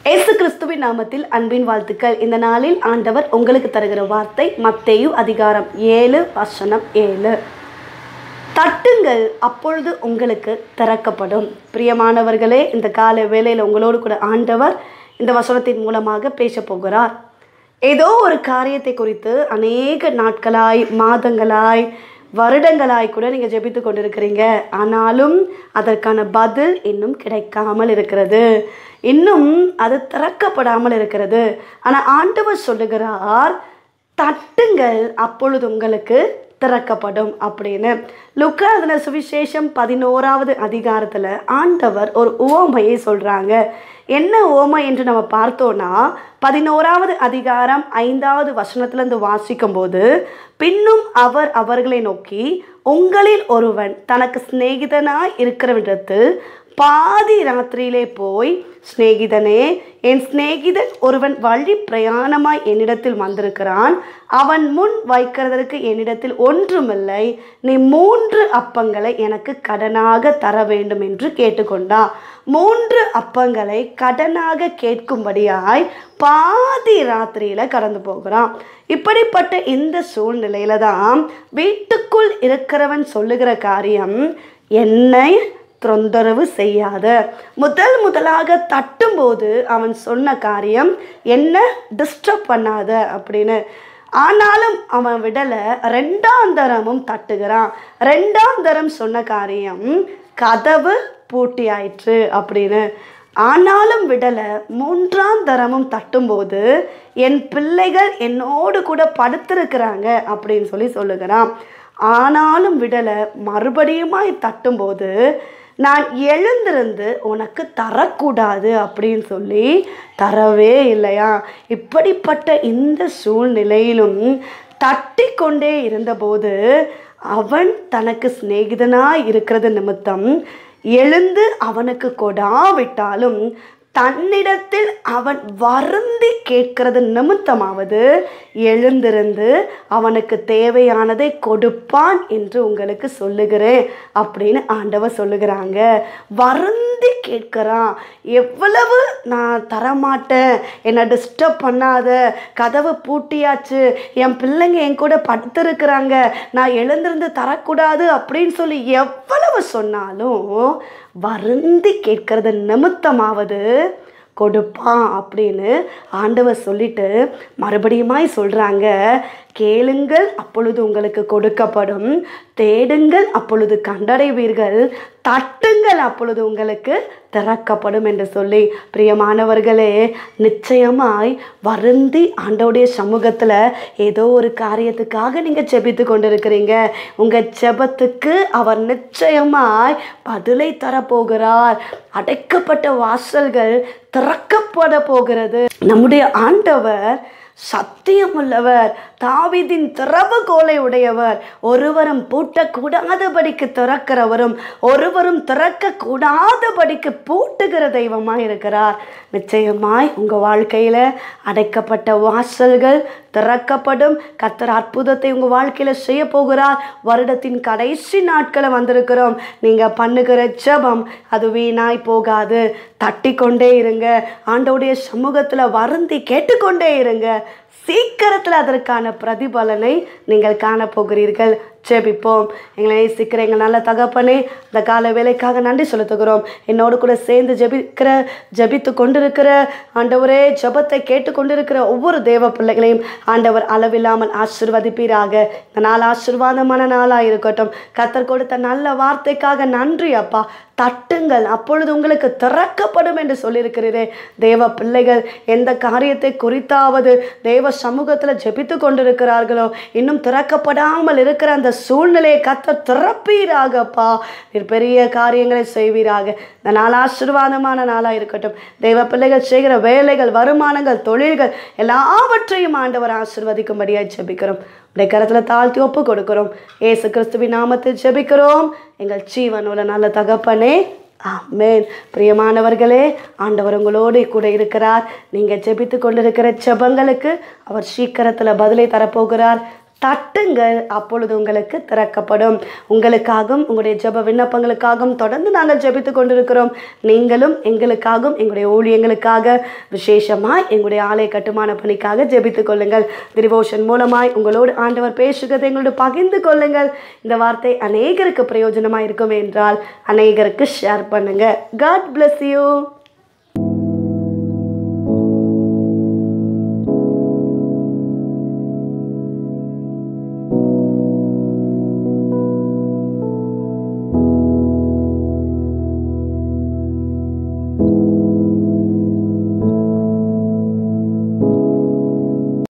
இயேசு கிறிஸ்துவின் நாமத்தில் அன்பின் வாழ்த்துக்கள் இந்த நாளில் ஆண்டவர் உங்களுக்கு தருகிற வார்த்தை மத்தேயு அதிகாரம் ஏழு வசனம் ஏழு தட்டுங்கள் அப்பொழுது உங்களுக்கு திறக்கப்படும் பிரியமானவர்களே இந்த கால வேளையில் உங்களோடு கூட ஆண்டவர் இந்த வசனத்தின் மூலமாக பேச போகிறார் ஏதோ ஒரு காரியத்தை குறித்து அநேக நாட்களாய் மாதங்களாய் வருடங்களாய் கூட நீங்கள் ஜெபித்து கொண்டிருக்கிறீங்க ஆனாலும் அதற்கான பதில் இன்னும் கிடைக்காமல் இருக்கிறது இன்னும் அது திறக்கப்படாமல் இருக்கிறது ஆனால் ஆண்டவர் சொல்லுகிறார் தட்டுங்கள் அப்பொழுது உங்களுக்கு திறக்கப்படும் அப்படின்னு லுக்கா அதில் சுவிசேஷம் பதினோராவது அதிகாரத்தில் ஆண்டவர் ஒரு உவமையை சொல்கிறாங்க என்ன உவமை என்று நம்ம பார்த்தோன்னா பதினோராவது அதிகாரம் ஐந்தாவது வசனத்திலிருந்து வாசிக்கும்போது பின்னும் அவர் அவர்களை நோக்கி உங்களில் ஒருவன் தனக்கு சிநேகிதனாய் இருக்கிறவிடத்தில் பாதி ராத்திரியிலே போய் சிநேகிதனே என் சிநேகிதன் ஒருவன் வழி பிரயாணமாய் என்னிடத்தில் வந்திருக்கிறான் அவன் முன் வைக்கிறதற்கு என்னிடத்தில் ஒன்றுமில்லை நீ மூன்று அப்பங்களை எனக்கு கடனாக தர வேண்டும் என்று கேட்டுக்கொண்டான் மூன்று அப்பங்களை கடனாக கேட்கும்படியாய் பாதி ராத்திரியில் கடந்து போகிறான் இப்படிப்பட்ட இந்த சூழ்நிலையில தான் வீட்டுக்குள் இருக்கிறவன் சொல்லுகிற காரியம் என்னை தொந்தரவு செய்யாத முதல் முதலாக தட்டும்போது அவன் சொன்ன காரியம் என்ன டிஸ்டர்ப் பண்ணாத அப்படின்னு ஆனாலும் அவன் விடலை ரெண்டாம் தரமும் தட்டுகிறான் ரெண்டாம் தரம் சொன்ன காரியம் கதவு பூட்டி ஆயிற்று அப்படின்னு ஆனாலும் விடலை மூன்றாம் தரமும் தட்டும்போது என் பிள்ளைகள் என்னோடு கூட படுத்திருக்கிறாங்க அப்படின்னு சொல்லி சொல்லுகிறான் ஆனாலும் விடலை மறுபடியுமாய் தட்டும்போது நான் எழுந்திருந்து உனக்கு தரக்கூடாது அப்படின்னு சொல்லி தரவே இல்லையா இப்படிப்பட்ட இந்த சூழ்நிலையிலும் தட்டி கொண்டே இருந்தபோது அவன் தனக்கு சிநேகிதனாய் இருக்கிறது நிமித்தம் எழுந்து அவனுக்கு கொடாவிட்டாலும் தன்னிடத்தில் அவன் வருந்தி கேட்கிறது நிமித்தமாவது எழுந்திருந்து அவனுக்கு தேவையானதை கொடுப்பான் என்று உங்களுக்கு சொல்லுகிறேன் அப்படின்னு ஆண்டவர் சொல்லுகிறாங்க வருந்தி கேட்கிறான் எவ்வளவு நான் தரமாட்டேன் என்னை டிஸ்டர்ப் பண்ணாத கதவு பூட்டியாச்சு என் பிள்ளைங்க என் கூட படுத்திருக்கிறாங்க நான் எழுந்திருந்து தரக்கூடாது அப்படின்னு சொல்லி எவ்வளவு சொன்னாலும் வருந்தி கேட்கறது நிமித்தமாவது கொடுப்பான் அப்படின்னு ஆண்டவர் சொல்லிட்டு மறுபடியுமாய் சொல்கிறாங்க கேளுங்கள் அப்பொழுது உங்களுக்கு கொடுக்கப்படும் தேடுங்கள் அப்பொழுது கண்டடைவீர்கள் தட்டுங்கள் அப்பொழுது உங்களுக்கு திறக்கப்படும் என்று சொல்லி பிரியமானவர்களே நிச்சயமாய் வருந்தி ஆண்டோடைய சமூகத்தில் ஏதோ ஒரு காரியத்துக்காக நீங்கள் செபித்து கொண்டிருக்கிறீங்க உங்கள் ஜெபத்துக்கு அவர் நிச்சயமாய் பதிலை தரப்போகிறார் அடைக்கப்பட்ட வாசல்கள் திறக்கப்பட போகிறது நம்முடைய ஆண்டவர் சத்தியமுள்ளவர் தாவிதின் திறவுகோலை உடையவர் ஒருவரும் பூட்டக்கூடாதபடிக்கு திறக்கிறவரும் ஒருவரும் திறக்க கூடாதபடிக்கு பூட்டுகிற தெய்வமாய் இருக்கிறார் நிச்சயமாய் உங்கள் வாழ்க்கையில் அடைக்கப்பட்ட வாசல்கள் திறக்கப்படும் கத்தர் அற்புதத்தை உங்கள் வாழ்க்கையில் செய்ய போகிறார் வருடத்தின் கடைசி நாட்களை வந்திருக்கிறோம் நீங்கள் பண்ணுகிற ஜெபம் அது வீணாய் போகாது தட்டி கொண்டே இருங்க ஆண்டவுடைய சமூகத்தில் வருந்தி கேட்டுக்கொண்டே இருங்க சீக்கிரத்தில் அதற்கான பிரதிபலனை நீங்கள் காணப்போகிறீர்கள் ஜெபிப்போம் எங்களை நேசிக்கிற எங்கள் நல்ல தகப்பனே இந்த கால வேலைக்காக நன்றி செலுத்துகிறோம் என்னோடு கூட சேர்ந்து ஜெபிக்கிற ஜெபித்து கொண்டிருக்கிற ஆண்டவரே ஜெபத்தை கேட்டு கொண்டிருக்கிற ஒவ்வொரு தேவ பிள்ளைகளையும் ஆண்டவர் அளவில்லாமல் ஆசிர்வதிப்பீராக இந்த நாள் ஆசிர்வாதமான நாளாக இருக்கட்டும் கத்தர் கொடுத்த நல்ல வார்த்தைக்காக நன்றி அப்பா தட்டுங்கள் அப்பொழுது உங்களுக்கு திறக்கப்படும் என்று சொல்லியிருக்கிறீரே தேவ பிள்ளைகள் எந்த காரியத்தை குறித்தாவது தேவ சமூகத்தில் ஜெபித்து கொண்டிருக்கிறார்களோ இன்னும் திறக்கப்படாமல் இருக்கிற அந்த சூழ்நிலையை கத்த திறப்பீராகப்பா நீர் பெரிய காரியங்களை செய்வீராக இந்த நாள் ஆசீர்வாதமான நாளாக இருக்கட்டும் தெய்வ பிள்ளைகள் செய்கிற வேலைகள் வருமானங்கள் தொழில்கள் எல்லாவற்றையும் ஆண்டவர் ஆசிர்வதிக்கும்படியாக ஜெபிக்கிறோம் உடைய கரத்தில் தாழ்த்தி ஒப்பு கொடுக்கிறோம் ஏசு கிறிஸ்துவின் நாமத்தில் ஜெபிக்கிறோம் எங்கள் ஜீவனோட நல்ல தகப்பனே ஆமென் பிரியமானவர்களே ஆண்டவர் உங்களோடு கூட இருக்கிறார் நீங்கள் ஜெபித்து கொண்டிருக்கிற ஜெபங்களுக்கு அவர் சீக்கிரத்தில் பதிலை தரப்போகிறார் தட்டுங்கள் அப்பொழுது உங்களுக்கு திறக்கப்படும் உங்களுக்காகவும் உங்களுடைய ஜெப விண்ணப்பங்களுக்காகவும் தொடர்ந்து நாங்கள் ஜெபித்து கொண்டிருக்கிறோம் நீங்களும் எங்களுக்காகவும் எங்களுடைய ஊழியங்களுக்காக விசேஷமாய் எங்களுடைய ஆலய கட்டுமான பணிக்காக ஜெபித்து கொள்ளுங்கள் டிவோஷன் மூலமாய் உங்களோடு ஆண்டவர் பேசுகிறதை எங்களோடு பகிர்ந்து கொள்ளுங்கள் இந்த வார்த்தை அநேகருக்கு பிரயோஜனமாக இருக்கும் என்றால் அநேகருக்கு ஷேர் பண்ணுங்க காட் bless யூ